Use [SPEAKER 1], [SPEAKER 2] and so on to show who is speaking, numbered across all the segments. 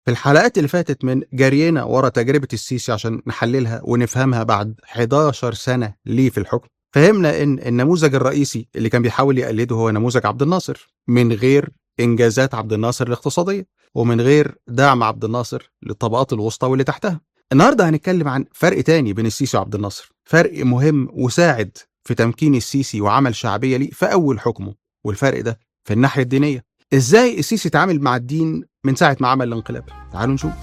[SPEAKER 1] في الحلقات اللي فاتت من جرينا ورا تجربة السيسي عشان نحللها ونفهمها بعد 11 سنة ليه في الحكم فهمنا ان النموذج الرئيسي اللي كان بيحاول يقلده هو نموذج عبد الناصر من غير انجازات عبد الناصر الاقتصاديه ومن غير دعم عبد الناصر للطبقات الوسطى واللي تحتها. النهارده هنتكلم عن فرق تاني بين السيسي وعبد الناصر، فرق مهم وساعد في تمكين السيسي وعمل شعبيه ليه في اول حكمه، والفرق ده في الناحيه الدينيه. ازاي السيسي اتعامل مع الدين من ساعه ما عمل الانقلاب؟ تعالوا نشوف.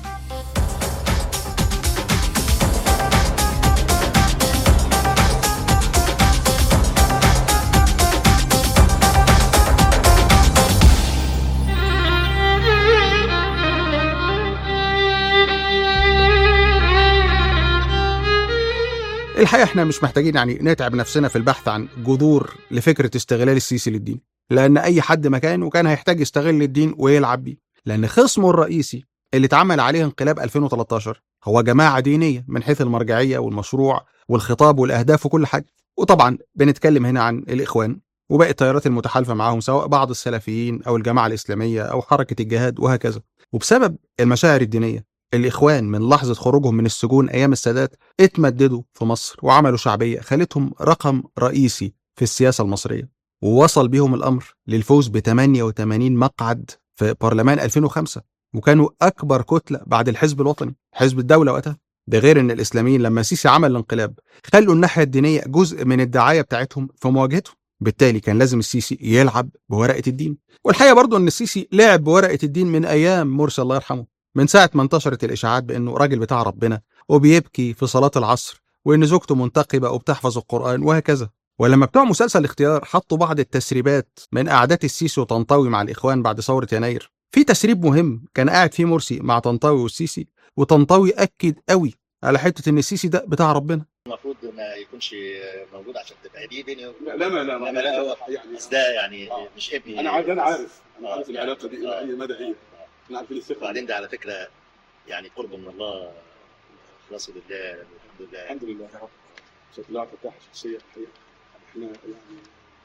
[SPEAKER 1] الحقيقه احنا مش محتاجين يعني نتعب نفسنا في البحث عن جذور لفكره استغلال السيسي للدين لان اي حد مكانه كان هيحتاج يستغل الدين ويلعب بيه لان خصمه الرئيسي اللي اتعمل عليه انقلاب 2013 هو جماعه دينيه من حيث المرجعيه والمشروع والخطاب والاهداف وكل حاجه وطبعا بنتكلم هنا عن الاخوان وباقي التيارات المتحالفه معاهم سواء بعض السلفيين او الجماعه الاسلاميه او حركه الجهاد وهكذا وبسبب المشاعر الدينيه الإخوان من لحظة خروجهم من السجون أيام السادات اتمددوا في مصر وعملوا شعبية خلتهم رقم رئيسي في السياسة المصرية ووصل بيهم الأمر للفوز ب 88 مقعد في برلمان 2005 وكانوا أكبر كتلة بعد الحزب الوطني حزب الدولة وقتها ده غير ان الاسلاميين لما سيسي عمل الانقلاب خلوا الناحيه الدينيه جزء من الدعايه بتاعتهم في مواجهته بالتالي كان لازم السيسي يلعب بورقه الدين والحقيقه برضه ان السيسي لعب بورقه الدين من ايام مرسي الله يرحمه من ساعة ما انتشرت الإشاعات بأنه راجل بتاع ربنا وبيبكي في صلاة العصر وإن زوجته منتقبة وبتحفظ القرآن وهكذا ولما بتوع مسلسل الاختيار حطوا بعض التسريبات من قعدات السيسي وطنطاوي مع الإخوان بعد ثورة يناير في تسريب مهم كان قاعد فيه مرسي مع طنطاوي والسيسي وطنطاوي أكد قوي على حتة إن السيسي ده بتاع ربنا
[SPEAKER 2] المفروض ما يكونش موجود عشان تبقى دي بيني
[SPEAKER 3] لا لا لا لا,
[SPEAKER 2] لا, لا هو
[SPEAKER 3] يعني
[SPEAKER 2] بس ده يعني مش ابني
[SPEAKER 3] انا عارف انا عارف انا
[SPEAKER 2] آه.
[SPEAKER 3] عارف العلاقه دي الى
[SPEAKER 2] آه.
[SPEAKER 3] اي مدى هي احنا عارفين الثقه
[SPEAKER 2] وبعدين ده على فكره يعني قرب من الله اخلاصه لله الحمد لله
[SPEAKER 3] الحمد لله يا رب شكل الله فتاح شخصيه الحقيقه احنا يعني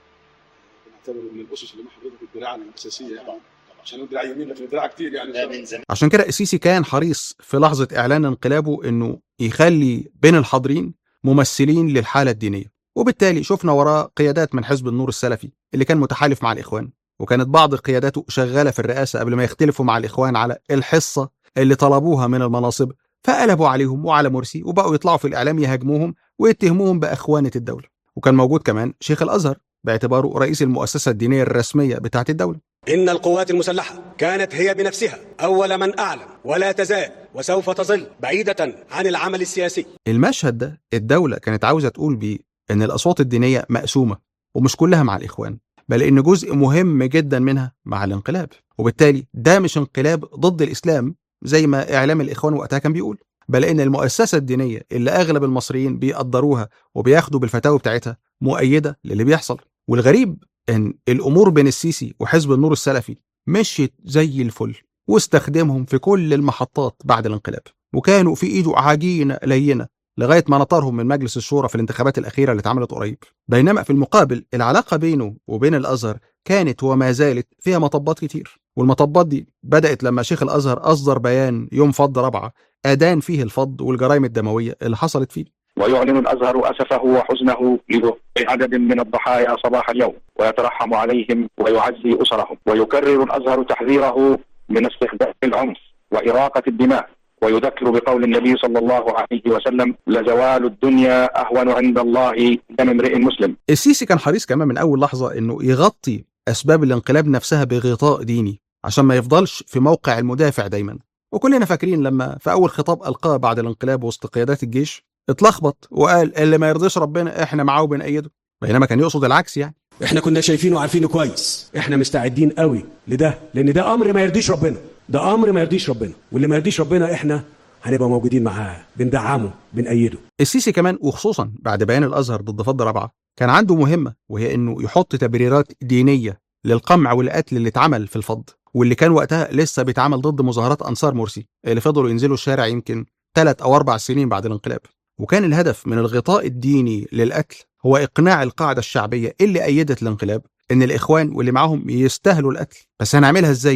[SPEAKER 3] بنعتبر من الاسس اللي ما حضرتك الدراعه الاساسيه يعني
[SPEAKER 2] طبعا
[SPEAKER 3] عشان الدراع يمين لكن الدراع كتير يعني
[SPEAKER 2] ده من زمان
[SPEAKER 1] عشان كده السيسي كان حريص في لحظة إعلان انقلابه إنه يخلي بين الحاضرين ممثلين للحالة الدينية وبالتالي شفنا وراه قيادات من حزب النور السلفي اللي كان متحالف مع الإخوان وكانت بعض قياداته شغالة في الرئاسة قبل ما يختلفوا مع الإخوان على الحصة اللي طلبوها من المناصب فقلبوا عليهم وعلى مرسي وبقوا يطلعوا في الإعلام يهاجموهم ويتهموهم بأخوانة الدولة وكان موجود كمان شيخ الأزهر باعتباره رئيس المؤسسة الدينية الرسمية بتاعت الدولة
[SPEAKER 4] إن القوات المسلحة كانت هي بنفسها أول من أعلن ولا تزال وسوف تظل بعيدة عن العمل السياسي
[SPEAKER 1] المشهد ده الدولة كانت عاوزة تقول بيه إن الأصوات الدينية مقسومة ومش كلها مع الإخوان بل إن جزء مهم جدا منها مع الانقلاب وبالتالي ده مش انقلاب ضد الإسلام زي ما إعلام الإخوان وقتها كان بيقول بل إن المؤسسة الدينية اللي أغلب المصريين بيقدروها وبياخدوا بالفتاوى بتاعتها مؤيدة للي بيحصل والغريب إن الأمور بين السيسي وحزب النور السلفي مشيت زي الفل واستخدمهم في كل المحطات بعد الانقلاب وكانوا في إيده عجينة لينة لغايه ما نطرهم من مجلس الشورى في الانتخابات الاخيره اللي اتعملت قريب بينما في المقابل العلاقه بينه وبين الازهر كانت وما زالت فيها مطبات كتير والمطبات دي بدات لما شيخ الازهر اصدر بيان يوم فض رابعه ادان فيه الفض والجرائم الدمويه اللي حصلت فيه
[SPEAKER 5] ويعلن الازهر اسفه وحزنه لذهول عدد من الضحايا صباح اليوم ويترحم عليهم ويعزي اسرهم ويكرر الازهر تحذيره من استخدام العنف واراقه الدماء ويذكر بقول النبي صلى الله عليه وسلم لزوال الدنيا اهون عند الله دم امرئ مسلم
[SPEAKER 1] السيسي كان حريص كمان من اول لحظه انه يغطي اسباب الانقلاب نفسها بغطاء ديني عشان ما يفضلش في موقع المدافع دايما وكلنا فاكرين لما في اول خطاب القاه بعد الانقلاب وسط قيادات الجيش اتلخبط وقال اللي ما يرضيش ربنا احنا معاه وبنأيده بينما كان يقصد العكس يعني
[SPEAKER 4] احنا كنا شايفينه وعارفينه كويس احنا مستعدين قوي لده لان ده امر ما يرضيش ربنا ده امر ما يرضيش ربنا واللي ما يرضيش ربنا احنا هنبقى موجودين معاه بندعمه بنأيده
[SPEAKER 1] السيسي كمان وخصوصا بعد بيان الازهر ضد فض رابعه كان عنده مهمه وهي انه يحط تبريرات دينيه للقمع والقتل اللي اتعمل في الفض واللي كان وقتها لسه بيتعمل ضد مظاهرات انصار مرسي اللي فضلوا ينزلوا الشارع يمكن ثلاث او اربع سنين بعد الانقلاب وكان الهدف من الغطاء الديني للقتل هو اقناع القاعده الشعبيه اللي ايدت الانقلاب ان الاخوان واللي معاهم يستاهلوا القتل بس هنعملها ازاي دي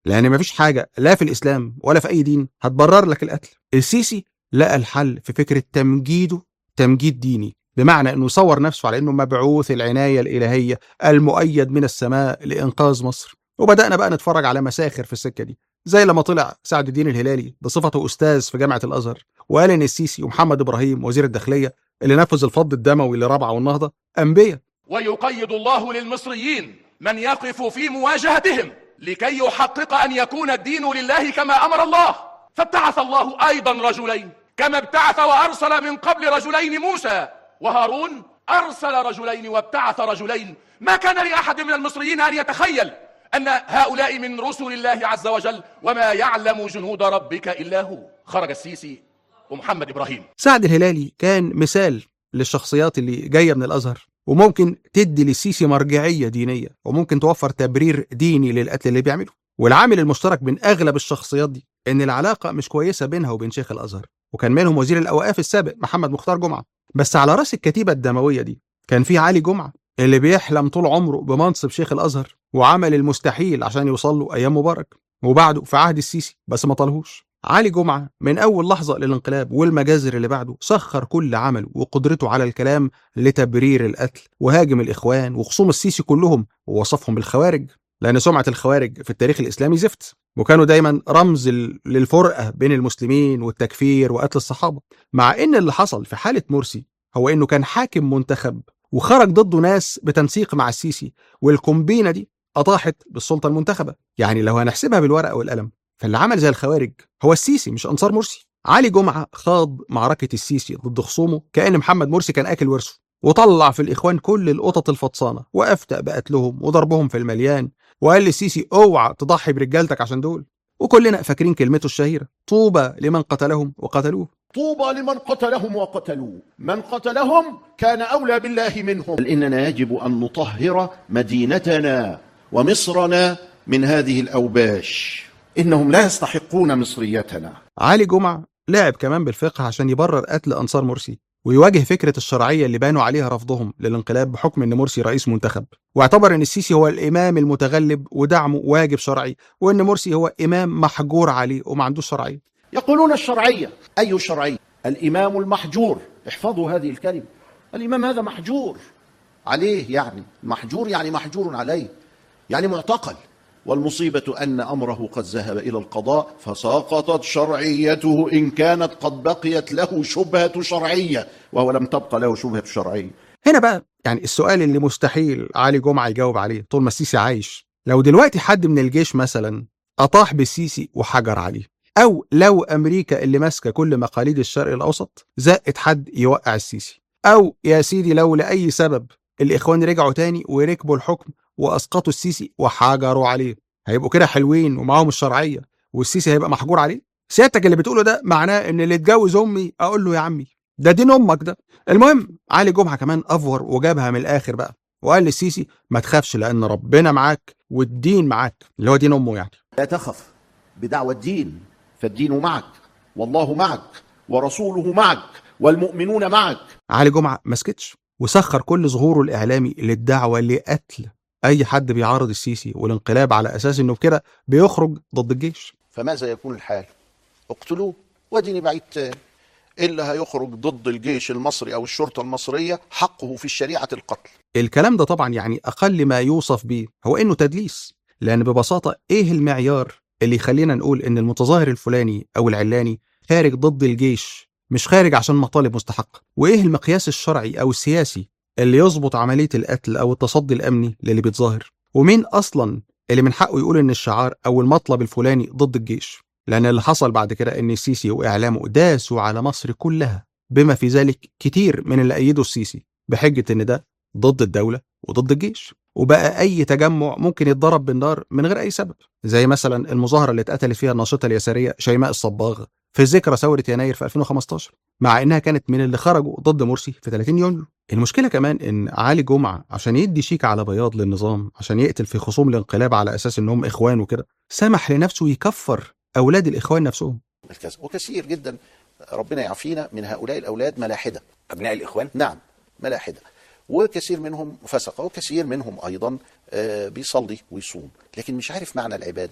[SPEAKER 1] لان مفيش حاجه لا في الاسلام ولا في اي دين هتبرر لك القتل السيسي لقى الحل في فكره تمجيده تمجيد ديني بمعنى انه يصور نفسه على انه مبعوث العنايه الالهيه المؤيد من السماء لانقاذ مصر وبدانا بقى نتفرج على مساخر في السكه دي زي لما طلع سعد الدين الهلالي بصفته استاذ في جامعه الازهر وقال ان السيسي ومحمد ابراهيم وزير الداخليه اللي نفذ الفض الدموي لرابعه والنهضه انبياء
[SPEAKER 6] ويقيد الله للمصريين من يقف في مواجهتهم لكي يحقق ان يكون الدين لله كما امر الله فابتعث الله ايضا رجلين كما ابتعث وارسل من قبل رجلين موسى وهارون ارسل رجلين وابتعث رجلين ما كان لاحد من المصريين ان يتخيل ان هؤلاء من رسل الله عز وجل وما يعلم جنود ربك الا هو خرج السيسي ومحمد ابراهيم
[SPEAKER 1] سعد الهلالي كان مثال للشخصيات اللي جايه من الازهر وممكن تدي للسيسي مرجعيه دينيه وممكن توفر تبرير ديني للقتل اللي بيعمله والعامل المشترك بين اغلب الشخصيات دي ان العلاقه مش كويسه بينها وبين شيخ الازهر وكان منهم وزير الاوقاف السابق محمد مختار جمعه بس على راس الكتيبه الدمويه دي كان في علي جمعه اللي بيحلم طول عمره بمنصب شيخ الازهر وعمل المستحيل عشان يوصل له ايام مبارك وبعده في عهد السيسي بس ما طالهوش علي جمعه من اول لحظه للانقلاب والمجازر اللي بعده سخر كل عمله وقدرته على الكلام لتبرير القتل وهاجم الاخوان وخصوم السيسي كلهم ووصفهم بالخوارج لان سمعه الخوارج في التاريخ الاسلامي زفت وكانوا دايما رمز ال- للفرقه بين المسلمين والتكفير وقتل الصحابه مع ان اللي حصل في حاله مرسي هو انه كان حاكم منتخب وخرج ضده ناس بتنسيق مع السيسي والكومبينه دي اطاحت بالسلطه المنتخبه يعني لو هنحسبها بالورقه والقلم فاللي عمل زي الخوارج هو السيسي مش انصار مرسي علي جمعه خاض معركه السيسي ضد خصومه كان محمد مرسي كان اكل ورثه وطلع في الاخوان كل القطط الفطسانه وافتأ بقتلهم وضربهم في المليان وقال للسيسي اوعى تضحي برجالتك عشان دول وكلنا فاكرين كلمته الشهيره طوبى لمن قتلهم وقتلوه
[SPEAKER 7] طوبى لمن قتلهم وقتلوه من قتلهم كان أولى بالله منهم إننا يجب أن نطهر مدينتنا ومصرنا من هذه الأوباش إنهم لا يستحقون مصريتنا
[SPEAKER 1] علي جمعه لعب كمان بالفقه عشان يبرر قتل انصار مرسي ويواجه فكره الشرعيه اللي بانوا عليها رفضهم للانقلاب بحكم ان مرسي رئيس منتخب واعتبر ان السيسي هو الامام المتغلب ودعمه واجب شرعي وان مرسي هو امام محجور عليه وما عندوش شرعيه
[SPEAKER 7] يقولون الشرعية أي شرعية الإمام المحجور احفظوا هذه الكلمة الإمام هذا محجور عليه يعني محجور يعني محجور عليه يعني معتقل والمصيبة أن أمره قد ذهب إلى القضاء فسقطت شرعيته إن كانت قد بقيت له شبهة شرعية وهو لم تبقى له شبهة شرعية
[SPEAKER 1] هنا بقى يعني السؤال اللي مستحيل علي جمعه يجاوب عليه طول ما السيسي عايش لو دلوقتي حد من الجيش مثلا اطاح بالسيسي وحجر عليه او لو امريكا اللي ماسكه كل مقاليد الشرق الاوسط زقت حد يوقع السيسي او يا سيدي لو لاي سبب الاخوان رجعوا تاني وركبوا الحكم واسقطوا السيسي وحجروا عليه هيبقوا كده حلوين ومعاهم الشرعيه والسيسي هيبقى محجور عليه سيادتك اللي بتقوله ده معناه ان اللي اتجوز امي اقول له يا عمي ده دين امك ده المهم علي جمعه كمان افور وجابها من الاخر بقى وقال للسيسي ما تخافش لان ربنا معاك والدين معاك اللي هو دين امه يعني
[SPEAKER 7] لا تخف بدعوى الدين فالدين معك والله معك ورسوله معك والمؤمنون معك
[SPEAKER 1] علي جمعه ما سكتش وسخر كل ظهوره الاعلامي للدعوه لقتل اي حد بيعارض السيسي والانقلاب على اساس انه بكده بيخرج ضد الجيش
[SPEAKER 7] فماذا يكون الحال اقتلوه واديني بعيد تاني اللي هيخرج ضد الجيش المصري او الشرطه المصريه حقه في الشريعه القتل
[SPEAKER 1] الكلام ده طبعا يعني اقل ما يوصف بيه هو انه تدليس لان ببساطه ايه المعيار اللي يخلينا نقول ان المتظاهر الفلاني او العلاني خارج ضد الجيش مش خارج عشان مطالب مستحقه وايه المقياس الشرعي او السياسي اللي يظبط عمليه القتل او التصدي الامني للي بيتظاهر ومين اصلا اللي من حقه يقول ان الشعار او المطلب الفلاني ضد الجيش لان اللي حصل بعد كده ان السيسي واعلامه داسوا على مصر كلها بما في ذلك كتير من اللي ايدوا السيسي بحجه ان ده ضد الدوله وضد الجيش وبقى اي تجمع ممكن يتضرب بالنار من غير اي سبب زي مثلا المظاهره اللي اتقتلت فيها الناشطه اليساريه شيماء الصباغ في ذكرى ثوره يناير في 2015 مع انها كانت من اللي خرجوا ضد مرسي في 30 يونيو المشكله كمان ان علي جمعه عشان يدي شيك على بياض للنظام عشان يقتل في خصوم الانقلاب على اساس انهم اخوان وكده سمح لنفسه يكفر اولاد الاخوان نفسهم
[SPEAKER 7] الكذا وكثير جدا ربنا يعافينا من هؤلاء الاولاد ملاحده
[SPEAKER 8] ابناء الاخوان
[SPEAKER 7] نعم ملاحده وكثير منهم فسقه وكثير منهم ايضا آه، بيصلي ويصوم لكن مش عارف معنى العباده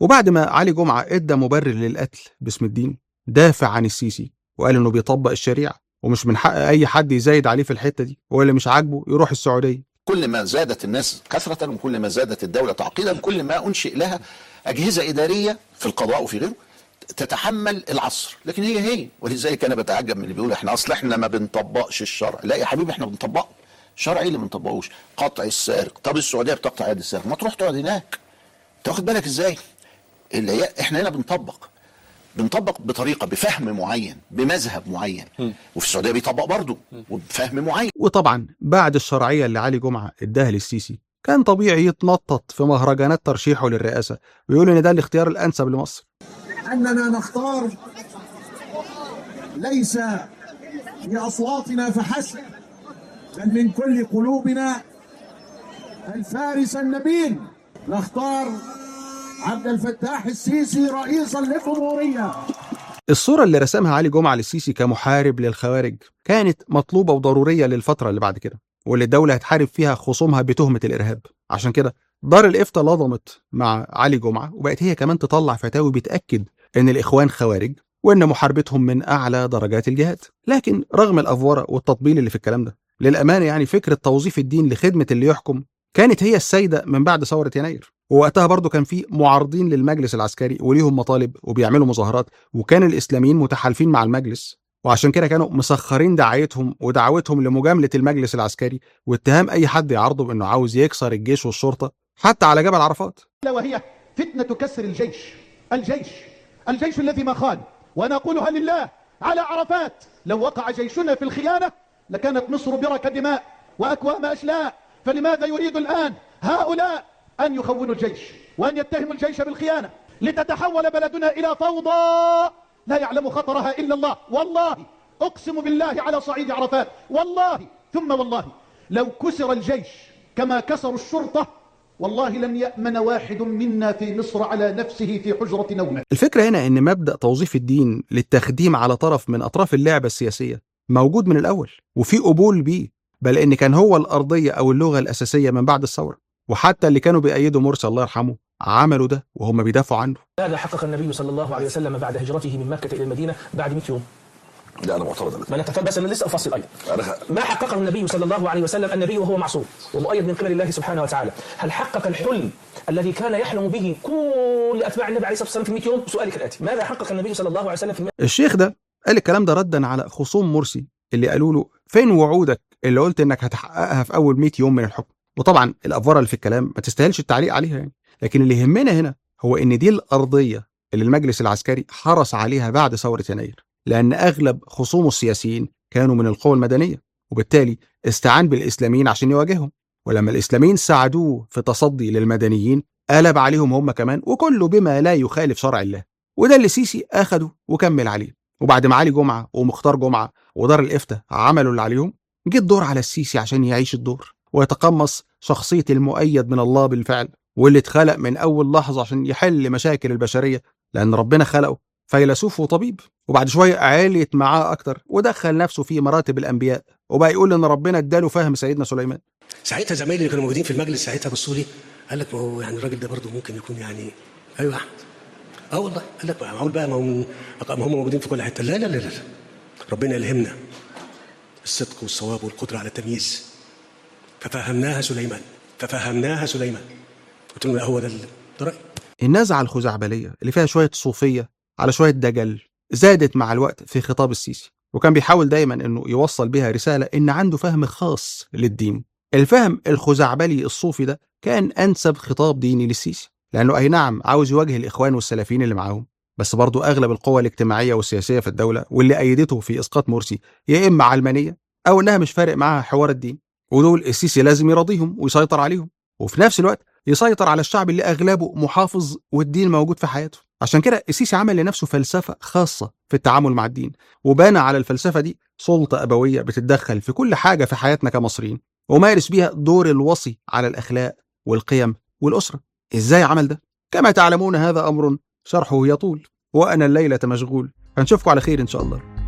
[SPEAKER 1] وبعد ما علي جمعة ادى مبرر للقتل باسم الدين دافع عن السيسي وقال انه بيطبق الشريعة ومش من حق اي حد يزايد عليه في الحتة دي واللي مش عاجبه يروح السعودية
[SPEAKER 7] كل ما زادت الناس كثرة وكل ما زادت الدولة تعقيدا كل ما أنشئ لها أجهزة إدارية في القضاء وفي غيره تتحمل العصر لكن هي هي ولذلك أنا بتعجب من اللي بيقول احنا أصل احنا ما بنطبقش الشرع لا يا حبيبي احنا بنطبقه شرع ايه اللي ما بنطبقوش قطع السارق طب السعودية بتقطع يد السارق ما تروح تقعد هناك انت واخد بالك ازاي اللي هي احنا هنا بنطبق بنطبق بطريقه بفهم معين بمذهب معين وفي السعوديه بيطبق برضه وبفهم معين
[SPEAKER 1] وطبعا بعد الشرعية اللي علي جمعة اداها للسيسي كان طبيعي يتنطط في مهرجانات ترشيحه للرئاسة ويقول ان ده الاختيار الانسب لمصر
[SPEAKER 8] أننا نختار ليس بأصواتنا فحسب بل من كل قلوبنا الفارس النبيل نختار عبد الفتاح السيسي رئيسا للجمهورية
[SPEAKER 1] الصورة اللي رسمها علي جمعة للسيسي كمحارب للخوارج كانت مطلوبة وضرورية للفترة اللي بعد كده واللي الدولة هتحارب فيها خصومها بتهمة الإرهاب عشان كده دار الإفتاء لضمت مع علي جمعة وبقت هي كمان تطلع فتاوي بتأكد إن الإخوان خوارج وإن محاربتهم من أعلى درجات الجهاد لكن رغم الأفورة والتطبيل اللي في الكلام ده للأمانة يعني فكرة توظيف الدين لخدمة اللي يحكم كانت هي السيدة من بعد ثورة يناير ووقتها برضو كان في معارضين للمجلس العسكري وليهم مطالب وبيعملوا مظاهرات وكان الإسلاميين متحالفين مع المجلس وعشان كده كانوا مسخرين دعايتهم ودعوتهم لمجاملة المجلس العسكري واتهام أي حد يعارضه بأنه عاوز يكسر الجيش والشرطة حتى على جبل عرفات
[SPEAKER 8] ألا وهي فتنة كسر الجيش الجيش الجيش الذي ما خان وأنا أقولها لله على عرفات لو وقع جيشنا في الخيانة لكانت مصر برك دماء وأكوام أشلاء فلماذا يريد الآن هؤلاء أن يخونوا الجيش وأن يتهموا الجيش بالخيانة لتتحول بلدنا إلى فوضى لا يعلم خطرها إلا الله والله أقسم بالله على صعيد عرفات والله ثم والله لو كسر الجيش كما كسروا الشرطة والله لن يأمن واحد منا في مصر على نفسه في حجرة نومه
[SPEAKER 1] الفكرة هنا إن مبدأ توظيف الدين للتخديم على طرف من أطراف اللعبة السياسية موجود من الأول وفي قبول بيه بل إن كان هو الأرضية أو اللغة الأساسية من بعد الثورة وحتى اللي كانوا بيأيدوا مرسي الله يرحمه عملوا ده وهم بيدافعوا عنه
[SPEAKER 9] هذا حقق النبي صلى الله عليه وسلم بعد هجرته من مكة إلى المدينة بعد 100 يوم
[SPEAKER 10] لا انا معترض على
[SPEAKER 9] ما نتفهم بس أنا لسه أفصل أيضا
[SPEAKER 10] انا
[SPEAKER 9] ما حققه النبي صلى الله عليه وسلم النبي وهو معصوم ومؤيد من قبل الله سبحانه وتعالى هل حقق الحلم الذي كان يحلم به كل أتباع النبي عليه الصلاة والسلام في 100 يوم سؤالي كالآتي ماذا حقق النبي صلى الله عليه وسلم في
[SPEAKER 1] الشيخ ده قال الكلام ده ردا على خصوم مرسي اللي قالوا له فين وعودك اللي قلت انك هتحققها في اول 100 يوم من الحكم وطبعا الافوره اللي في الكلام ما تستاهلش التعليق عليها يعني لكن اللي يهمنا هنا هو ان دي الارضيه اللي المجلس العسكري حرص عليها بعد ثوره يناير لان اغلب خصومه السياسيين كانوا من القوى المدنيه وبالتالي استعان بالاسلاميين عشان يواجههم ولما الاسلاميين ساعدوه في تصدي للمدنيين قلب عليهم هم كمان وكله بما لا يخالف شرع الله وده اللي سيسي اخده وكمل عليه وبعد ما علي جمعه ومختار جمعه ودار الافتاء عملوا اللي عليهم جه الدور على السيسي عشان يعيش الدور ويتقمص شخصيه المؤيد من الله بالفعل واللي اتخلق من اول لحظه عشان يحل مشاكل البشريه لان ربنا خلقه فيلسوف وطبيب وبعد شويه عليت معاه اكتر ودخل نفسه في مراتب الانبياء وبقى يقول ان ربنا اداله فهم سيدنا سليمان
[SPEAKER 4] ساعتها زمايلي اللي كانوا موجودين في المجلس ساعتها بصوا لي قال لك ما هو يعني الراجل ده برضه ممكن يكون يعني ايوه يا احمد اه والله قال لك بقى معقول بقى ما هم ما هم موجودين في كل حته لا لا لا لا ربنا يلهمنا الصدق والصواب والقدره على التمييز ففهمناها سليمان ففهمناها سليمان قلت له لا هو ده ال- ده رايي
[SPEAKER 1] النزعه الخزعبليه اللي فيها شويه صوفيه على شويه دجل زادت مع الوقت في خطاب السيسي وكان بيحاول دايما انه يوصل بها رساله ان عنده فهم خاص للدين الفهم الخزعبلي الصوفي ده كان انسب خطاب ديني للسيسي لانه اي نعم عاوز يواجه الاخوان والسلفيين اللي معاهم بس برضو اغلب القوى الاجتماعيه والسياسيه في الدوله واللي ايدته في اسقاط مرسي يا اما علمانيه او انها مش فارق معاها حوار الدين ودول السيسي لازم يراضيهم ويسيطر عليهم وفي نفس الوقت يسيطر على الشعب اللي اغلبه محافظ والدين موجود في حياته عشان كده السيسي عمل لنفسه فلسفه خاصه في التعامل مع الدين وبنى على الفلسفه دي سلطه ابويه بتتدخل في كل حاجه في حياتنا كمصريين ومارس بيها دور الوصي على الاخلاق والقيم والاسره ازاي عمل ده كما تعلمون هذا امر شرحه يطول وانا الليله مشغول هنشوفكم على خير ان شاء الله